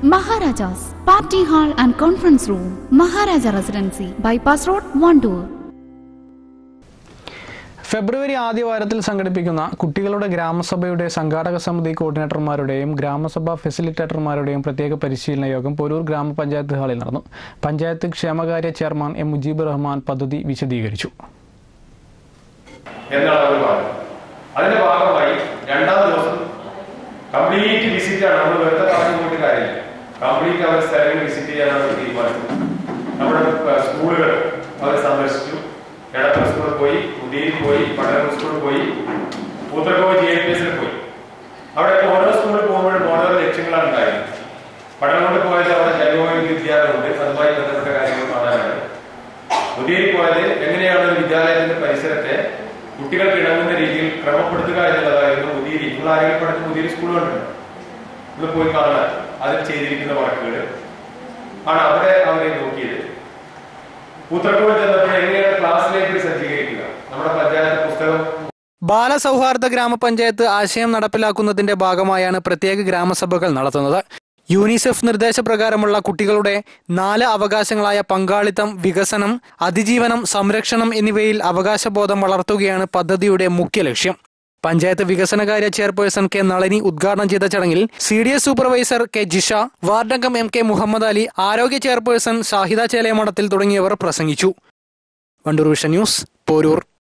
Maharajas Party Hall and Conference Room, Maharaja Residency, Bypass Road, Wandoor. ഫെബ്രുവരി ആദ്യവാരത്തിൽ സംഘടിപ്പിക്കുന്ന കുട്ടികളുടെ ഗ്രാമസഭയുടെ സംഘാടക സമിതി കോർഡിനേറ്റർമാരുടെയും ഗ്രാമസഭാ ഫെസിലിറ്റേറ്റർമാരുടെയും പ്രത്യേക പരിശീലന യോഗം പൊരൂർ ഗ്രാമപഞ്ചായത്ത് ഹാളിൽ നടന്നു പഞ്ചായത്ത് ക്ഷേമകാര്യ ചെയർമാൻ എം മുജീബ് റഹ്മാൻ പദ്ധതി വിശദീകരിച്ചു എന്നാണ് അവർ പറഞ്ഞത് അതിന്റെ ഭാഗമായി രണ്ടാം ദിവസം കംപ്ലീറ്റ് വിസിറ്റ് ആണ് നമ്മൾ വെറുതെ പറഞ്ഞു പോയിട്ട് കാര്യമില്ല കംപ്ലീറ്റ് അവർ സ്ഥലങ്ങൾ വിസിറ്റ് ചെയ്യാനാണ് അവർ തീരുമാനിച്ചത് നമ്മുടെ പ- സ്കൂളുകൾ അവർ സന്ദർശിച്ചു എടപ്പുറ സ്കൂളിൽ പോയി ഉദയിൽ പോയി പടരം സ്കൂളിൽ പോയി പൂത്തക്കോവ് ജി എൽ പി എസിൽ പോയി അവിടെ ഓരോ സ്കൂളിൽ പോകുമ്പോഴും ഓരോ ലക്ഷ്യങ്ങളാണ് ഉണ്ടായിരുന്നത് പഠനം കൊണ്ട് പോയത് അവിടെ ജൈവവൈദ്യ വിദ്യാലയമുണ്ട് അതുമായി ബന്ധപ്പെട്ട കാര്യങ്ങൾ കാണാനാണ് ഉദയിൽ പോയത് എങ്ങനെയാണ് ഒരു വിദ്യാലയത്തിന്റെ പരിസരത്തെ കുട്ടികൾക്ക് ഇണങ്ങുന്ന രീതിയിൽ ക്രമപ്പെടുത്തുക എന്നുള്ളതായിരുന്നു ഉദീരി നിങ്ങൾ ആരെങ്കിലും പഠിച്ച ഉദീരി സ്കൂളുകളുണ്ട് നിങ്ങൾ പോയി കാണാൻ അതിൽ ചെയ്തിരിക്കുന്ന വർക്കുകൾ ആണ് അവിടെ അവരെ നോക്കിയത് പൂത്തക്കോട് ചെന്നപ്പോൾ എങ്ങനെയാണ് ക്ലാസ് ലൈബ്രറി സജ്ജീകരിക്കുക നമ്മുടെ പഞ്ചായത്ത് പുസ്തകം ബാലസൗഹാർദ്ദ ഗ്രാമപഞ്ചായത്ത് ആശയം നടപ്പിലാക്കുന്നതിന്റെ ഭാഗമായാണ് പ്രത്യേക ഗ്രാമസഭകൾ നടത്തുന്നത് യൂണിസെഫ് നിർദ്ദേശപ്രകാരമുള്ള കുട്ടികളുടെ നാല് അവകാശങ്ങളായ പങ്കാളിത്തം വികസനം അതിജീവനം സംരക്ഷണം എന്നിവയിൽ അവകാശബോധം വളർത്തുകയാണ് പദ്ധതിയുടെ മുഖ്യ ലക്ഷ്യം പഞ്ചായത്ത് വികസനകാര്യ ചെയർപേഴ്സൺ കെ നളിനി ഉദ്ഘാടനം ചെയ്ത ചടങ്ങിൽ C D S supervisor K Jisha വാർഡംഗം എം കെ മുഹമ്മദ് അലി ആരോഗ്യ ചെയർപേഴ്സൺ ഷാഹിദ ചേലയമഠത്തിൽ തുടങ്ങിയവർ പ്രസംഗിച്ചു വണ്ടൂർ വിഷൻ ന്യൂസ് പോരൂർ